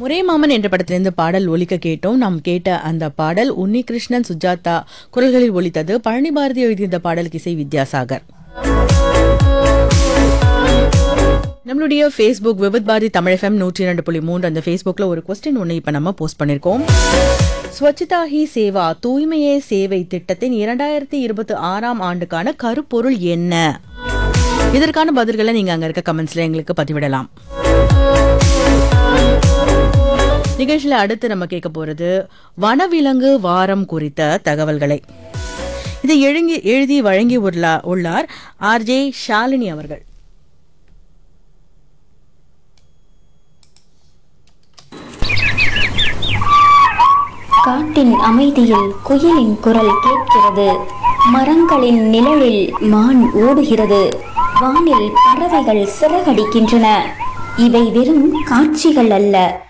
ஒரே மாமன் என்ற படத்திலிருந்து பாடல் ஒலிக்க கேட்டோம் நாம் கேட்ட அந்த பாடல் உன்னிகிருஷ்ணன் சுஜாதா குரல்களில் ஒலித்தது பழனி பாரதி எழுதிய இந்த பாடலுக்கு இசை வித்யாசாகர் நம்மளுடைய ஃபேஸ்புக் விவித் பாரதி தமிழ் எஃப்எம் நூற்றி இரண்டு புள்ளி மூன்று அந்த ஃபேஸ்புக்ல ஒரு கொஸ்டின் ஒன்று இப்போ நம்ம போஸ்ட் பண்ணியிருக்கோம் ஸ்வச்தா ஹி சேவா தூய்மையே சேவை திட்டத்தின் இரண்டாயிரத்தி இருபத்தி ஆறாம் ஆண்டுக்கான கருப்பொருள் என்ன இதற்கான பதில்களை நீங்க அங்க இருக்க கமெண்ட்ஸ்ல எங்களுக்கு பதிவிடலாம் நிகழ்ச்சியில அடுத்து நம்ம கேட்க போறது வனவிலங்கு வாரம் குறித்த தகவல்களை இதை எழுங்கி எழுதி வழங்கி உள்ளா- உள்ளார் ஆர்ஜே ஷாலினி அவர்கள் காட்டின் அமைதியில் குயிலின் குரல் கேட்கிறது மரங்களின் நிழலில் மான் ஓடுகிறது வானில் பறவைகள் சிறகடிக்கின்றன இவை வெறும் காட்சிகள் அல்ல